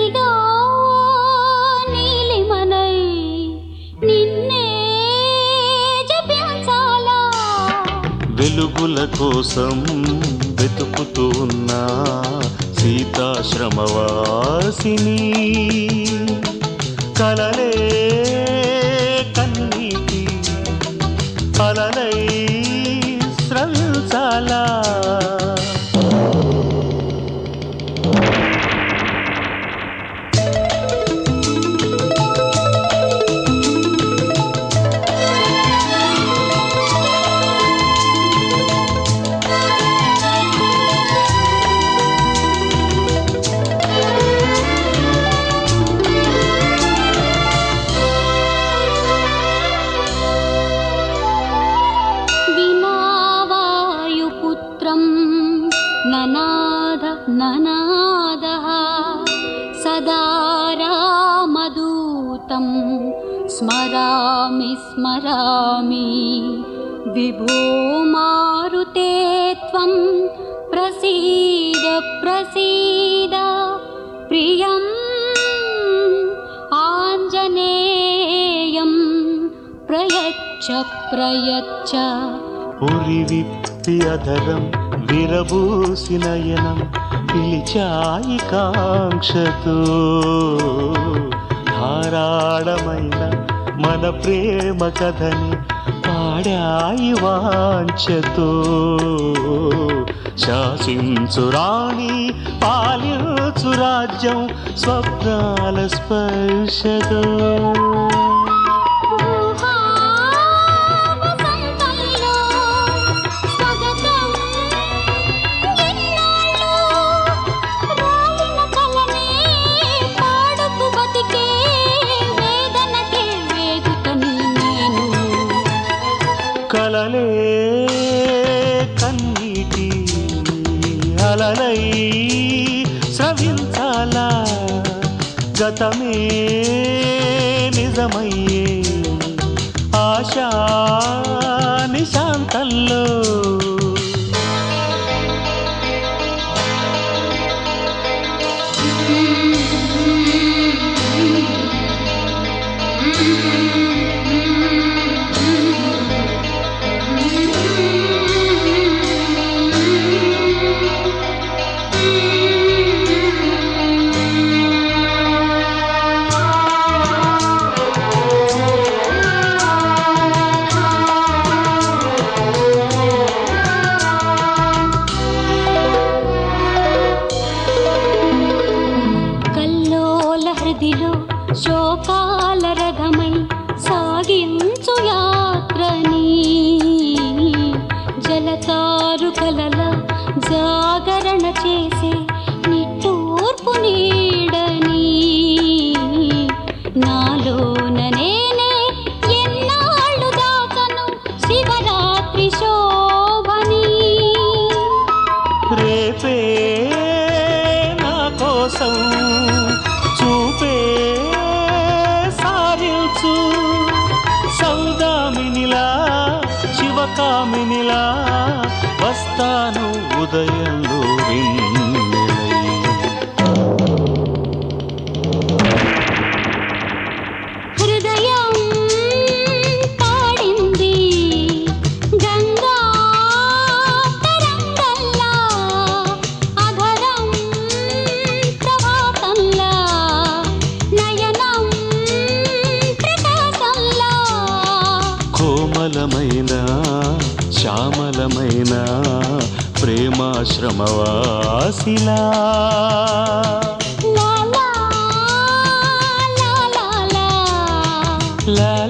నీలో నీలిమనై నిన్నే జపించాలా వెలుగుల కోసం వెతుకుతూ ఉన్న సీతాశ్రమవాసిని కలలే కన్నీటి అలలై స్రవించాలా వినావాయుపుత్రం ననాద ననాదः సదా రామదూతం స్మరామి స్మరామి విభో మారుతే త్వం ప్రసీద ప్రసీద ప్రియం ఆంజనేయం ప్రయచ్చ ప్రయచ్చ ఉరి విప్పి అధరం విరబూసి నయనం పిలిచాయి కాంక్షతో ధారాళమైన మన ప్రేమ కథని పాడాయి వాంఛతో శాసించు రాణి పాలించు రాజ్యం స్వప్నాల స్పర్శతో ఊహా వసంతంలో స్వాగతం ఎన్నాళ్ళు రాలిన కలనే పాడుతూ బతికే వేదనకే వేదికని నేను కలలే కన్నీటి అలలై స్రవించాలా గతమే నిజమయ్యే ఆశా నిశాంతంలో కల్లోల హృదిలో శోకాల రథమై సాగించు యాత్రని జలతారు కలల జాగరణ చేసే నిట్టూర్పు నీడని నాలోన నేనే ఎన్నాళ్ళు దాచను శివరాత్రి శోభని రేపే నా కోసం చూపే సారించు సౌదామినిలా శివకామినిలా వస్తాను ఉదయంలో వెన్నెలై హృదయం పాడింది గంగా తరంగల్లా అధరం ప్రభాతంలా నయనం ప్రకాశంలా కోమలమైన శ్యామలమైన ప్రేమాశ్రమవాసిలా లా లా లా లా లా లా